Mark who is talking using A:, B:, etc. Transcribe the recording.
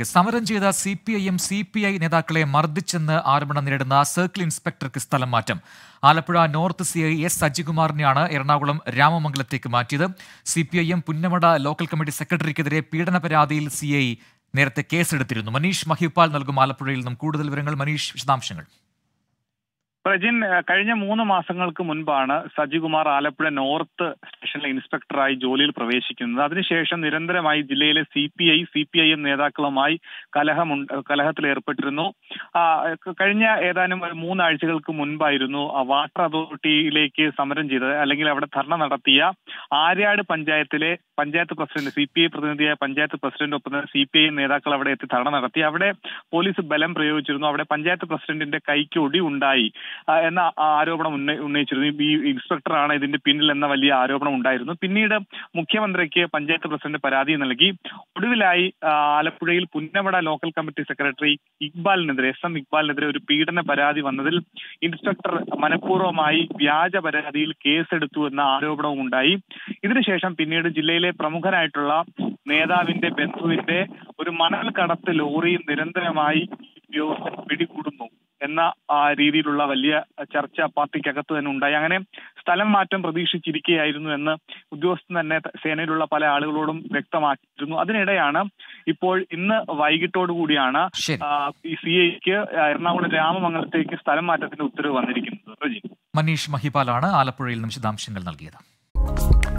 A: വാർത്തകളിലേക്ക് സമരം ചെയ്ത C P I M C P I നേതാക്കളെ മർദ്ദിച്ചെന്ന് ആരോപണം നേരിടുന്ന സർക്കിൾ ഇൻസ്പെക്ടർക്ക് സ്ഥലം മാറ്റം Alappuzha north C I S സജികുമാറിനെയാണ് എറണാകുളം രാമമംഗലത്തേക്ക് മാറ്റിയത് C P I M Punnamada local committee സെക്രട്ടറിക്കെതിരെ പീഡന പരാതിയിൽ സി ഐ നേരത്തെ കേസെടുത്തിരുന്നു മനീഷ് മഹിപ്പാൽ നൽകും ആലപ്പുഴയിൽ നിന്നും കൂടുതൽ വിവരങ്ങൾ മനീഷ് വിശദാംശങ്ങൾ
B: പ്രജിൻ ഏഹ്, കഴിഞ്ഞ മൂന്ന് മാസങ്ങൾക്ക് മുൻപാണ് സജികുമാർ ആലപ്പുഴ നോർത്ത് സ്റ്റേഷനിലെ ഇൻസ്പെക്ടറായി ജോലിയിൽ പ്രവേശിക്കുന്നത് അതിനുശേഷം നിരന്തരമായി ജില്ലയിലെ C P I C P I M നേതാക്കളുമായി കലഹമുണ്ട് കലഹത്തിൽ ഏർപ്പെട്ടിരുന്നു ആ, ക- കഴിഞ്ഞ ഏതാനും ഒരു മൂന്നാഴ്ചകൾക്ക് മുൻപായിരുന്നു ആ വാട്ടർ അതോറിറ്റിയിലേക്ക് സമരം ചെയ്തത് അല്ലെങ്കിൽ അവിടെ ധർണ നടത്തിയ ആര്യാട് പഞ്ചായത്തിലെ panchayat president C P I പ്രതിനിധിയായ പഞ്ചായത്ത് പ്രസിഡന്റ് ഒപ്പം തന്നെ സി പി ഐ നേതാക്കൾ അവിടെ എത്തി ധർണ നടത്തി അവിടെ പോലീസ് ബലം പ്രയോഗിച്ചിരുന്നു അവിടെ പഞ്ചായത്ത് പ്രസിഡന്റിന്റെ കൈക്ക് ഒടി ഉണ്ടായി ആ, എന്ന ആ ആരോപണം ഉന്നയി- ഉന്നയിച്ചിരുന്നു ഈ ഇൻസ്പെക്ടറാണ് ഇതിന്റെ പിന്നിൽ എന്ന വലിയ ആരോപണം ഉണ്ടായിരുന്നു പിന്നീട് മുഖ്യമന്ത്രിക്ക് പഞ്ചായത്ത് പ്രസിഡന്റ് പരാതി നൽകി ഒടുവിലായി ആ, ആലപ്പുഴയിൽ പുന്നമട ലോക്കൽ കമ്മിറ്റി സെക്രട്ടറി ഇക്ബാലിനെതിരെ എസ് എം ഇക്ബാലിനെതിരെ ഒരു പീഡന പരാതി വന്നതിൽ ഇൻസ്പെക്ടർ മനഃപൂർവ്വമായി വ്യാജ പരാതിയിൽ കേസെടുത്തു എന്ന ആരോപണവും ഉണ്ടായി ഇതിനുശേഷം പിന്നീട് ജില്ലയിലെ പ്രമുഖനായിട്ടുള്ള നേതാവിന്റെ ബന്ധുവിന്റെ ഒരു മണൽ കടത്ത് ലോറി നിരന്തരമായി ഉദ്യോഗസ്ഥൻ പിടികൂടുന്നു എന്ന ആ, രീതിയിലുള്ള വലിയ ചർച്ച പാർട്ടിക്കകത്ത് തന്നെ ഉണ്ടായി അങ്ങനെ സ്ഥലം മാറ്റം പ്രതീക്ഷിച്ചിരിക്കുകയായിരുന്നു എന്ന് ഉദ്യോഗസ്ഥൻ തന്നെ ത- സേനയിലുള്ള പല ആളുകളോടും വ്യക്തമാക്കിയിരുന്നു അതിനിടെയാണ് ഇപ്പോൾ ഇന്ന് വൈകിട്ടോടു കൂടിയാണ്
A: ശരി
B: ആ, ഈ സി ഐക്ക് എറണാകുളം രാമമംഗലത്തേക്ക് സ്ഥലം മാറ്റത്തിന്റെ ഉത്തരവ് വന്നിരിക്കുന്നത് റജി
A: മനീഷ് മഹിപാലാണ് ആലപ്പുഴയിൽ നിന്നും വിശദാംശങ്ങൾ നൽകിയത്